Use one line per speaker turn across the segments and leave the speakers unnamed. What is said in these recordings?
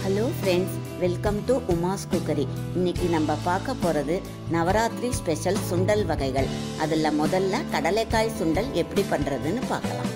hello friends welcome to Uma's cookery இன்னைக்கு நம்ம பார்க்க போகிறது நவராத்திரி ஸ்பெஷல் சுண்டல் வகைகள் அதில் முதல்ல கடலைக்காய் சுண்டல் எப்படி பண்ணுறதுன்னு பார்க்கலாம்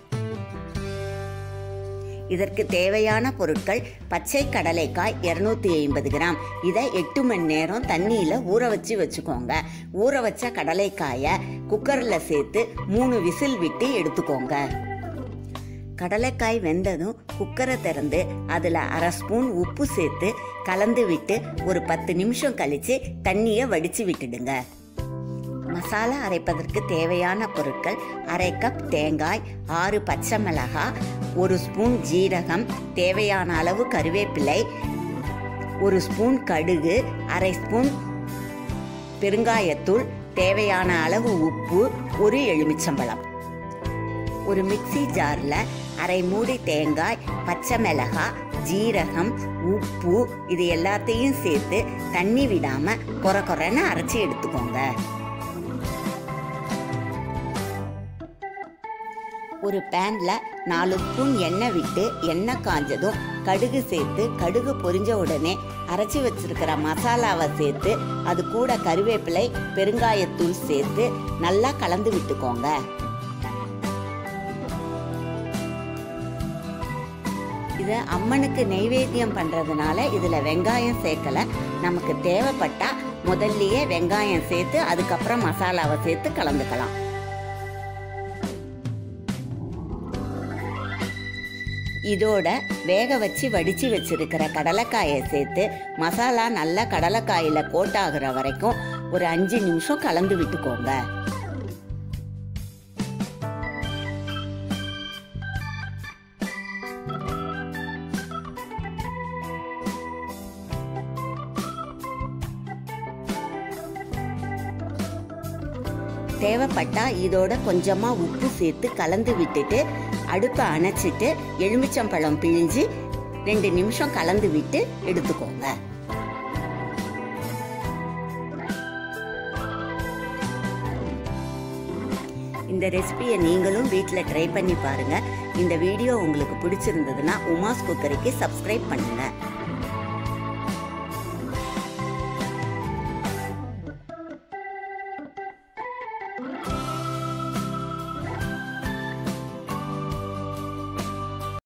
இதற்கு தேவையான பொருட்கள் பச்சை கடலைக்காய் இரநூத்தி ஐம்பது கிராம் இதை எட்டு மணி நேரம் தண்ணியில் ஊற வச்சு வச்சுக்கோங்க ஊற வச்ச கடலைக்காயை குக்கரில் சேர்த்து மூணு விசில் விட்டு எடுத்துக்கோங்க கடலைக்காய் வெந்ததும் குக்கரை திறந்து அதில் அரை ஸ்பூன் உப்பு சேர்த்து கலந்து விட்டு ஒரு பத்து நிமிஷம் கழித்து தண்ணியை வடித்து விட்டுடுங்க மசாலா அரைப்பதற்கு தேவையான பொருட்கள் அரை கப் தேங்காய் ஆறு பச்சை மிளகாய் ஒரு ஸ்பூன் ஜீரகம் தேவையான அளவு கருவேப்பிலை ஒரு ஸ்பூன் கடுகு அரை ஸ்பூன் பெருங்காயத்தூள் தேவையான அளவு உப்பு ஒரு எலுமிச்சம்பழம் ஒரு மிக்சி ஜாரில் அரை மூடி தேங்காய் பச்சை மிளகாய் ஜீரகம் உப்பு இது எல்லாத்தையும் சேர்த்து தண்ணி விடாமல் கொர கொரன்னு அரைச்சி எடுத்துக்கோங்க ஒரு பேனில் நாலு ஸ்பூன் எண்ணெய் விட்டு எண்ணெய் காஞ்சதும் கடுகு சேர்த்து கடுகு பொரிஞ்ச உடனே அரைச்சி வச்சிருக்கிற மசாலாவை சேர்த்து அது கூட கருவேப்பிலை பெருங்காயத்தூள் சேர்த்து நல்லா கலந்து விட்டுக்கோங்க இதை அம்மனுக்கு நெய்வேத்தியம் பண்ணுறதுனால இதில் வெங்காயம் சேர்க்கலை நமக்கு தேவைப்பட்டா முதல்லையே வெங்காயம் சேர்த்து அதுக்கப்புறம் மசாலாவை சேர்த்து கலந்துக்கலாம் இதோட வேக வச்சு வடித்து வச்சிருக்கிற கடலைக்காயை சேர்த்து மசாலா நல்லா கடலைக்காயில் கோட் ஆகுற வரைக்கும் ஒரு அஞ்சு நிமிஷம் கலந்து விட்டுக்கோங்க தேவைப்பட்டா இதோட கொஞ்சமாக உப்பு சேர்த்து கலந்து விட்டுட்டு அடுப்பை அணைச்சிட்டு எலுமிச்சம்பழம் பிழிஞ்சு ரெண்டு நிமிஷம் கலந்து விட்டு எடுத்துக்கோங்க இந்த ரெசிபியை நீங்களும் வீட்டில் ட்ரை பண்ணி பாருங்கள் இந்த வீடியோ உங்களுக்கு பிடிச்சிருந்ததுன்னா உமாஸ் குக்கரிக்கு சப்ஸ்கிரைப் பண்ணுங்கள்